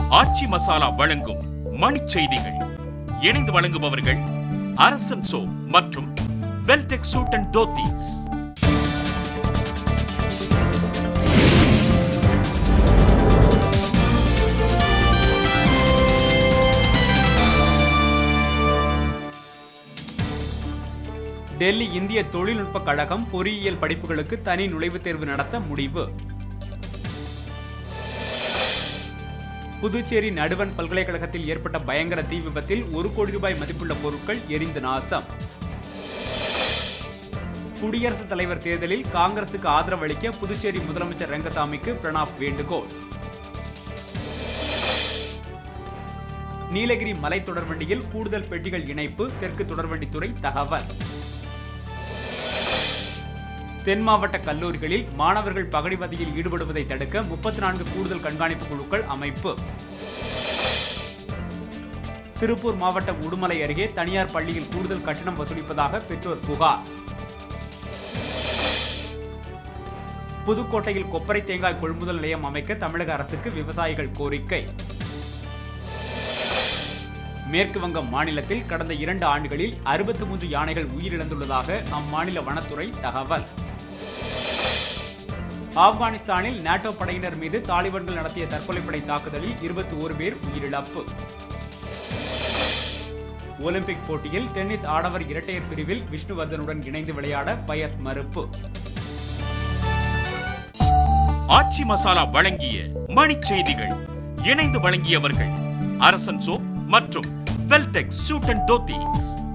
ஆச்சி மசாலா வழங்கும் மணிச் செய்திகள் இணைந்து வழங்குபவர்கள் அரசன் சோ மற்றும் வெல்டெக் சூட் அண்ட் தோத்தீஸ் டெல்லி இந்திய தொழில்நுட்ப கழகம் பொறியியல் படிப்புகளுக்கு தனி நுழைவுத் தேர்வு நடத்த முடிவு புதுச்சேரி நடுவன் பல்கலைக்கழகத்தில் ஏற்பட்ட பயங்கர தீ விபத்தில் ஒரு கோடி ரூபாய் மதிப்புள்ள பொருட்கள் எரிந்து நாசம் குடியரசுத் தலைவர் தேர்தலில் காங்கிரசுக்கு ஆதரவு அளிக்க புதுச்சேரி முதலமைச்சர் ரங்கசாமிக்கு பிரணாப் வேண்டுகோள் நீலகிரி மலை தொடர்வண்டியில் கூடுதல் பெட்டிகள் இணைப்பு தெற்கு தொடர்வண்டித்துறை தகவல் தென் மாவட்ட கல்லூரிகளில் மாணவர்கள் பகடிவதையில் ஈடுபடுவதை தடுக்க முப்பத்தி நான்கு கூடுதல் கண்காணிப்பு குழுக்கள் அமைப்பு திருப்பூர் மாவட்டம் உடுமலை அருகே தனியார் பள்ளியில் கூடுதல் கட்டணம் வசூலிப்பதாக பெற்றோர் புகார் புதுக்கோட்டையில் கொப்பரை தேங்காய் கொள்முதல் நிலையம் அமைக்க தமிழக அரசுக்கு விவசாயிகள் கோரிக்கை மேற்கு வங்கம் மாநிலத்தில் கடந்த இரண்டு ஆண்டுகளில் அறுபத்தி மூன்று யானைகள் உயிரிழந்துள்ளதாக அம்மாநில வனத்துறை தகவல் ஆப்கானிஸ்தானில் நாட்டோ படையினர் மீது தாலிபான்கள் நடத்திய தற்கொலைப்படை தாக்குதலில் இருபத்தி ஓரு பேர் உயிரிழப்பு ஒலிம்பிக் போட்டியில் டென்னிஸ் ஆடவர் இரட்டையர் பிரிவில் விஷ்ணுவர்தனுடன் இணைந்து விளையாட பயஸ் மறுப்பு ஆச்சி மசாலா வழங்கிய மணிச் செய்திகள் இணைந்து வழங்கியவர்கள் அரசன் சோ மற்றும் வெல்டெக் சூட் அண்ட் தோத்தீஸ்